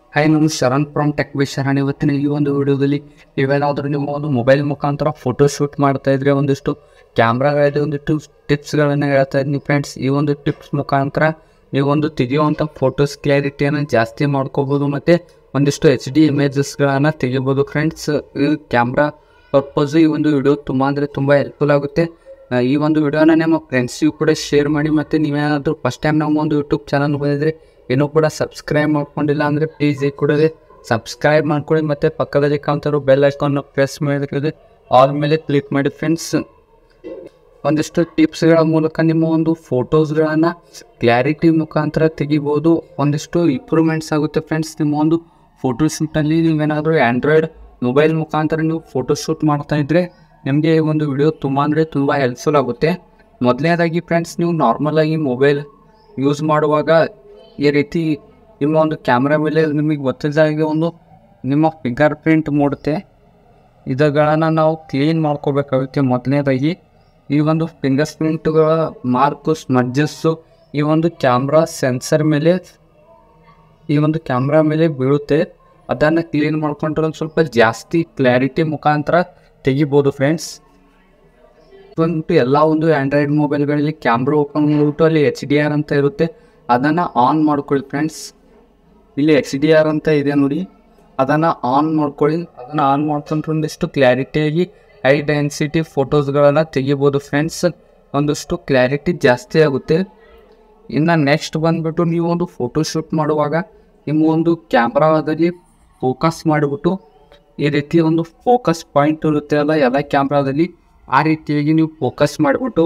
hi ನಾನು Sharan from Tech Wish Sharan ಇವತ್ತಿನ ಈ ಒಂದು ವಿಡಿಯೋದಲ್ಲಿ ನೀವೇನಾದರೂ ನಿಮ್ಮ ಒಂದು ಮೊಬೈಲ್ ಮುಖಾಂತರ ಫೋಟೋ ಶೂಟ್ ಮಾಡ್ತಾ ಇದ್ರೆ ಒಂದಿಷ್ಟು ಕ್ಯಾಮ್ರಾಗಳಲ್ಲಿ ಒಂದಿಷ್ಟು ಟಿಪ್ಸ್ಗಳನ್ನು ಹೇಳ್ತಾ ಇದ್ದೀನಿ ಫ್ರೆಂಡ್ಸ್ ಈ ಒಂದು ಟಿಪ್ಸ್ ಮುಖಾಂತರ ನೀವು ಒಂದು ತೆಗೆಯುವಂಥ ಫೋಟೋಸ್ ಕ್ಲಾರಿಟಿಯನ್ನು ಜಾಸ್ತಿ ಮಾಡ್ಕೋಬೋದು ಮತ್ತು ಒಂದಿಷ್ಟು ಎಚ್ ಡಿ ಇಮೇಜಸ್ಗಳನ್ನು ತೆಗಿಬೋದು ಫ್ರೆಂಡ್ಸ್ ಈ ಕ್ಯಾಮ್ರಾ ಪರ್ಪಸ್ ಈ ಒಂದು ವಿಡಿಯೋ ತುಂಬ ಅಂದರೆ ತುಂಬ ಹೆಲ್ಪ್ಫುಲ್ ಆಗುತ್ತೆ ಆ, ಈ ಒಂದು ವಿಡಿಯೋನ ನಿಮ್ಮ ಫ್ರೆಂಡ್ಸಿಗೂ ಕೂಡ ಶೇರ್ ಮಾಡಿ ಮತ್ತು ನೀವೇನಾದರೂ ಫಸ್ಟ್ ಟೈಮ್ ನಮ್ಮ ಒಂದು ಯೂಟ್ಯೂಬ್ ಚಾನಲ್ ಬಂದಿದ್ರೆ ಇನ್ನೂ ಕೂಡ ಸಬ್ಸ್ಕ್ರೈಬ್ ಮಾಡ್ಕೊಂಡಿಲ್ಲ ಅಂದರೆ ಪ್ಲೀಸ್ ಈ ಕೂಡಲೇ ಸಬ್ಸ್ಕ್ರೈಬ್ ಮಾಡ್ಕೊಳ್ಳಿ ಮತ್ತು ಪಕ್ಕದಲ್ಲಿ ಕಾಣ್ತಿರೋ ಬೆಲ್ ಐಕಾನ್ನ ಪ್ರೆಸ್ ಮಾಡಿದ್ರೆ ಆಲ್ ಮೇಲೆ ಕ್ಲಿಕ್ ಮಾಡಿ ಫ್ರೆಂಡ್ಸ್ ಒಂದಿಷ್ಟು ಟಿಪ್ಸ್ಗಳ ಮೂಲಕ ನಿಮ್ಮ ಒಂದು ಫೋಟೋಸ್ಗಳನ್ನು ಕ್ಲಾರಿಟಿ ಮುಖಾಂತರ ತೆಗಿಬೋದು ಒಂದಿಷ್ಟು ಇಂಪ್ರೂವ್ಮೆಂಟ್ಸ್ ಆಗುತ್ತೆ ಫ್ರೆಂಡ್ಸ್ ನಿಮ್ಮ ಒಂದು ಫೋಟೋ ಶೂಟಲ್ಲಿ ನೀವೇನಾದರೂ ಆ್ಯಂಡ್ರಾಯ್ಡ್ ಮೊಬೈಲ್ ಮುಖಾಂತರ ನೀವು ಫೋಟೋ ಶೂಟ್ ಮಾಡ್ತಾ ಇದ್ದರೆ ನಿಮಗೆ ಈ ಒಂದು ವಿಡಿಯೋ ತುಂಬ ಅಂದರೆ ತುಂಬ ಹೆಲ್ಪ್ಫುಲ್ ಆಗುತ್ತೆ ಮೊದಲನೇದಾಗಿ ಫ್ರೆಂಡ್ಸ್ ನೀವು ನಾರ್ಮಲಾಗಿ ಮೊಬೈಲ್ ಯೂಸ್ ಮಾಡುವಾಗ ಈ ರೀತಿ ನಿಮ್ಮ ಒಂದು ಕ್ಯಾಮ್ರಾ ಮೇಲೆ ನಿಮಗೆ ಗೊತ್ತಿದ್ದಾಗೆ ಒಂದು ನಿಮ್ಮ ಫಿಂಗರ್ ಪ್ರಿಂಟ್ ಮೂಡುತ್ತೆ ಇದುಗಳನ್ನು ನಾವು ಕ್ಲೀನ್ ಮಾಡ್ಕೋಬೇಕಾಗುತ್ತೆ ಮೊದಲನೇದಾಗಿ ಈ ಒಂದು ಫಿಂಗರ್ ಪ್ರಿಂಟ್ಗಳ ಮಾರ್ಕು ಸ್ಮಡ್ಜಸ್ಸು ಈ ಒಂದು ಕ್ಯಾಮ್ರಾ ಸೆನ್ಸರ್ ಮೇಲೆ ಈ ಒಂದು ಕ್ಯಾಮ್ರಾ ಮೇಲೆ ಬೀಳುತ್ತೆ ಅದನ್ನು ಕ್ಲೀನ್ ಮಾಡ್ಕೊಂಡ್ರೆ ಒಂದು ಸ್ವಲ್ಪ ಜಾಸ್ತಿ ಕ್ಲಾರಿಟಿ ಮುಖಾಂತರ ತೆಗಿಬೋದು ಫ್ರೆಂಡ್ಸ್ ಬಂದ್ಬಿಟ್ಟು ಎಲ್ಲ ಒಂದು ಆ್ಯಂಡ್ರಾಯ್ಡ್ ಮೊಬೈಲ್ಗಳಲ್ಲಿ ಕ್ಯಾಮ್ರಾ ಓಪನ್ ಮಾಡಿಬಿಟ್ಟು ಅಲ್ಲಿ ಎಚ್ ಡಿ ಆರ್ ಅಂತ ಇರುತ್ತೆ ಅದನ್ನು ಆನ್ ಮಾಡ್ಕೊಳ್ಳಿ ಫ್ರೆಂಡ್ಸ್ ಇಲ್ಲಿ ಎಚ್ ಡಿ ಆರ್ ಅಂತ ಇದೆ ನೋಡಿ ಅದನ್ನು ಆನ್ ಮಾಡ್ಕೊಳ್ಳಿ ಅದನ್ನು ಆನ್ ಮಾಡ್ಕೊಂಡ್ರೆ ಒಂದಿಷ್ಟು ಕ್ಲಾರಿಟಿಯಾಗಿ ಹೈ ಡೆನ್ಸಿಟಿ ಫೋಟೋಸ್ಗಳನ್ನು ತೆಗಿಬೋದು ಫ್ರೆಂಡ್ಸ್ ಒಂದಷ್ಟು ಕ್ಲಾರಿಟಿ ಜಾಸ್ತಿ ಆಗುತ್ತೆ ಇನ್ನು ನೆಕ್ಸ್ಟ್ ಬಂದುಬಿಟ್ಟು ನೀವು ಒಂದು ಫೋಟೋ ಶೂಟ್ ಮಾಡುವಾಗ ನಿಮ್ಮ ಒಂದು ಕ್ಯಾಮ್ರಾದಲ್ಲಿ ಫೋಕಸ್ ಮಾಡಿಬಿಟ್ಟು ಈ ರೀತಿ ಒಂದು ಫೋಕಸ್ ಪಾಯಿಂಟ್ ಇರುತ್ತೆ ಅಲ್ಲ ಎಲ್ಲ ಕ್ಯಾಮ್ರಾದಲ್ಲಿ ಆ ರೀತಿಯಾಗಿ ನೀವು ಫೋಕಸ್ ಮಾಡಿಬಿಟ್ಟು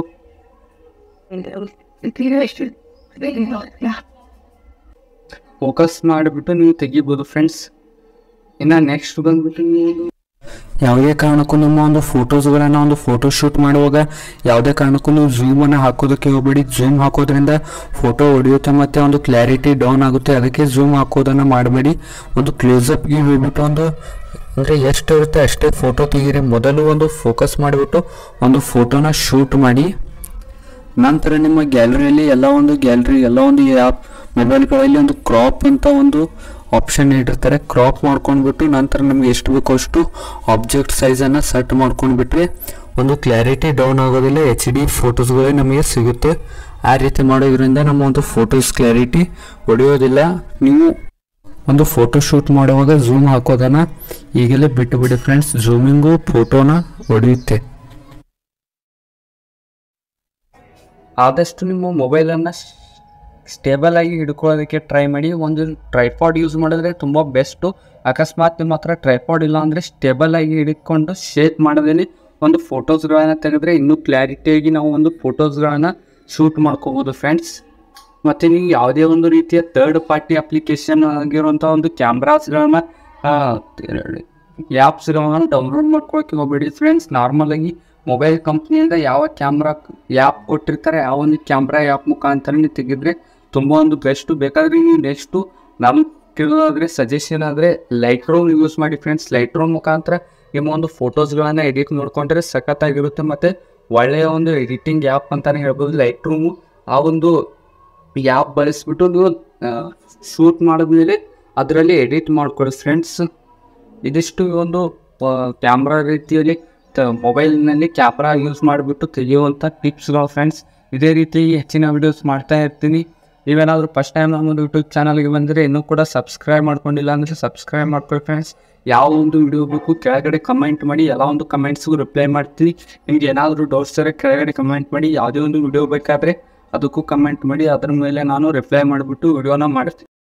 ಫೋಕಸ್ ಮಾಡಿಬಿಟ್ಟು ನೀವು ತೆಗಿಬೋದು ಫ್ರೆಂಡ್ಸ್ ಇನ್ನು ನೆಕ್ಸ್ಟ್ ಬಂದ್ಬಿಟ್ಟು ನೀವು ಯಾವುದೇ ಕಾರಣಕ್ಕೂ ನಿಮ್ಮ ಒಂದು ಫೋಟೋಸ್ಗಳನ್ನು ಒಂದು ಫೋಟೋ ಶೂಟ್ ಮಾಡುವಾಗ ಯಾವುದೇ ಕಾರಣಕ್ಕೂ ನೀವು ಝೂಮನ್ನು ಹಾಕೋದಕ್ಕೆ ಹೋಗಬೇಡಿ ಝೂಮ್ ಹಾಕೋದ್ರಿಂದ ಫೋಟೋ ಹೊಡೆಯುತ್ತೆ ಮತ್ತು ಒಂದು ಕ್ಲಾರಿಟಿ ಡೌನ್ ಆಗುತ್ತೆ ಅದಕ್ಕೆ ಝೂಮ್ ಹಾಕೋದನ್ನು ಮಾಡಬೇಡಿ ಒಂದು ಕ್ಲೋಸಪ್ಗೆ ಹೋಗ್ಬಿಟ್ಟು ಒಂದು ಅಂದರೆ ಎಷ್ಟು ಇರುತ್ತೆ ಅಷ್ಟೇ ಫೋಟೋ ತೆಗೀರಿ ಮೊದಲು ಒಂದು ಫೋಕಸ್ ಮಾಡಿಬಿಟ್ಟು ಒಂದು ಫೋಟೋನ ಶೂಟ್ ಮಾಡಿ ನಂತರ ನಿಮ್ಮ ಗ್ಯಾಲರಿಯಲ್ಲಿ ಎಲ್ಲ ಒಂದು ಗ್ಯಾಲರಿ ಎಲ್ಲ ಒಂದು ಆ್ಯಪ್ ಮೊಬೈಲ್ಗಳಲ್ಲಿ ಒಂದು ಕ್ರಾಪ್ ಅಂತ ಒಂದು ಆಪ್ಷನ್ ಇಟ್ಟಿರ್ತಾರೆ ಕ್ರಾಪ್ ಮಾಡ್ಕೊಂಡ್ಬಿಟ್ಟು ನಂತರ ನಮ್ಗೆ ಎಷ್ಟು ಬೇಕೋ ಅಷ್ಟು ಆಬ್ಜೆಕ್ಟ್ ಸೈಜನ್ನು ಸೆಟ್ ಮಾಡ್ಕೊಂಡ್ಬಿಟ್ರೆ ಒಂದು ಕ್ಲಾರಿಟಿ ಡೌನ್ ಆಗೋದಿಲ್ಲ ಎಚ್ ಡಿ ಫೋಟೋಸ್ಗಳೇ ನಮಗೆ ಸಿಗುತ್ತೆ ಆ ರೀತಿ ಮಾಡೋದ್ರಿಂದ ನಮ್ಮ ಒಂದು ಫೋಟೋಸ್ ಕ್ಲಾರಿಟಿ ಹೊಡೆಯೋದಿಲ್ಲ ನೀವು ಒಂದು ಫೋಟೋ ಶೂಟ್ ಮಾಡುವಾಗ ಝೂಮ್ ಹಾಕೋದನ್ನ ಈಗಲೇ ಬಿಟ್ಟು ಬಿಡಿ ಫ್ರೆಂಡ್ಸ್ ಝೂಮಿಂಗು ಫೋಟೋನ ಹೊಡೆಯುತ್ತೆ ಆದಷ್ಟು ನಿಮ್ಮ ಮೊಬೈಲನ್ನು ಸ್ಟೇಬಲ್ ಆಗಿ ಹಿಡ್ಕೊಳ್ಳೋದಕ್ಕೆ ಟ್ರೈ ಮಾಡಿ ಒಂದು ಟ್ರೈಪಾಡ್ ಯೂಸ್ ಮಾಡಿದ್ರೆ ತುಂಬ ಬೆಸ್ಟು ಅಕಸ್ಮಾತ್ ನಿಮ್ಮ ಹತ್ರ ಟ್ರೈಪಾಡ್ ಇಲ್ಲ ಅಂದರೆ ಸ್ಟೇಬಲ್ ಆಗಿ ಹಿಡ್ಕೊಂಡು ಶೇಕ್ ಮಾಡೋದ್ರಲ್ಲಿ ಒಂದು ಫೋಟೋಸ್ಗಳನ್ನು ತೆಗೆದ್ರೆ ಇನ್ನೂ ಕ್ಲಾರಿಟಿಯಾಗಿ ನಾವು ಒಂದು ಫೋಟೋಸ್ಗಳನ್ನು ಶೂಟ್ ಮಾಡ್ಕೋಬೋದು ಫ್ರೆಂಡ್ಸ್ ಮತ್ತು ನೀವು ಯಾವುದೇ ಒಂದು ರೀತಿಯ ಥರ್ಡ್ ಪಾರ್ಟಿ ಅಪ್ಲಿಕೇಶನ್ ಆಗಿರುವಂಥ ಒಂದು ಕ್ಯಾಮ್ರಾಸ್ಗಳನ್ನ ಆ್ಯಪ್ಸ್ಗಳನ್ನ ಡೌನ್ಲೋಡ್ ಮಾಡ್ಕೊಳಕ್ಕೆ ಹೋಗ್ಬೇಡಿ ಫ್ರೆಂಡ್ಸ್ ನಾರ್ಮಲಾಗಿ ಮೊಬೈಲ್ ಕಂಪ್ನಿಯಿಂದ ಯಾವ ಕ್ಯಾಮ್ರಾ ಆ್ಯಪ್ ಕೊಟ್ಟಿರ್ತಾರೆ ಆ ಒಂದು ಕ್ಯಾಮ್ರಾ ಆ್ಯಪ್ ಮುಖಾಂತರ ನೀವು ತೆಗೆದ್ರೆ ತುಂಬ ಒಂದು ಬೆಸ್ಟು ಬೇಕಾದರೆ ನೀವು ನೆಕ್ಸ್ಟು ನಮ್ಮ ಕೇಳೋದಾದರೆ ಸಜೆಷನ್ ಆದರೆ ಲೈಟ್ ರೂಮ್ ಯೂಸ್ ಮಾಡಿ ಫ್ರೆಂಡ್ಸ್ ಲೈಟ್ ರೂಮ್ ಮುಖಾಂತರ ನಿಮ್ಮ ಒಂದು ಫೋಟೋಸ್ಗಳನ್ನು ಎಡಿಟ್ ನೋಡ್ಕೊಂಡ್ರೆ ಸಖತ್ತಾಗಿರುತ್ತೆ ಮತ್ತು ಒಳ್ಳೆಯ ಒಂದು ಎಡಿಟಿಂಗ್ ಆ್ಯಪ್ ಅಂತಲೇ ಹೇಳ್ಬೋದು ಲೈಟ್ ರೂಮು ಆ ಒಂದು ಆ್ಯಪ್ ಬಳಸ್ಬಿಟ್ಟು ನೀವು ಶೂಟ್ ಮಾಡಿದ್ಮೇಲೆ ಅದರಲ್ಲಿ ಎಡಿಟ್ ಮಾಡ್ಕೊಳ್ಳಿ ಫ್ರೆಂಡ್ಸ್ ಇದಿಷ್ಟು ಒಂದು ಕ್ಯಾಮ್ರಾ ರೀತಿಯಲ್ಲಿ ಮೊಬೈಲ್ನಲ್ಲಿ ಕ್ಯಾಮ್ರಾ ಯೂಸ್ ಮಾಡಿಬಿಟ್ಟು ತೆಗೆಯುವಂಥ ಟಿಪ್ಸ್ಗಳು ಫ್ರೆಂಡ್ಸ್ ಇದೇ ರೀತಿ ಹೆಚ್ಚಿನ ವಿಡಿಯೋಸ್ ಮಾಡ್ತಾ ಇರ್ತೀನಿ ನೀವೇನಾದರೂ ಫಸ್ಟ್ ಟೈಮ್ ನಮ್ಮ ಯೂಟ್ಯೂಬ್ ಚಾನಲ್ಗೆ ಬಂದರೆ ಇನ್ನೂ ಕೂಡ ಸಬ್ಸ್ಕ್ರೈಬ್ ಮಾಡ್ಕೊಂಡಿಲ್ಲ ಅಂದರೆ ಸಬ್ಸ್ಕ್ರೈಬ್ ಮಾಡ್ಕೊಳ್ಳಿ ಫ್ರೆಂಡ್ಸ್ ಯಾವ ಒಂದು ವಿಡಿಯೋ ಬೇಕು ಕೆಳಗಡೆ ಕಮೆಂಟ್ ಮಾಡಿ ಎಲ್ಲ ಒಂದು ಕಮೆಂಟ್ಸ್ಗೂ ರಿಪ್ಲೈ ಮಾಡ್ತೀನಿ ನಿಮ್ಗೆ ಏನಾದರೂ ಡೌಟ್ಸ್ ಇದ್ದರೆ ಕೆಳಗಡೆ ಕಮೆಂಟ್ ಮಾಡಿ ಯಾವುದೇ ಒಂದು ವಿಡಿಯೋ ಬೇಕಾದರೆ ಅದಕ್ಕೂ ಕಮೆಂಟ್ ಮಾಡಿ ಅದ್ರ ಮೇಲೆ ನಾನು ರಿಪ್ಲೈ ಮಾಡಿಬಿಟ್ಟು ವಿಡಿಯೋನ ಮಾಡ್ತೀನಿ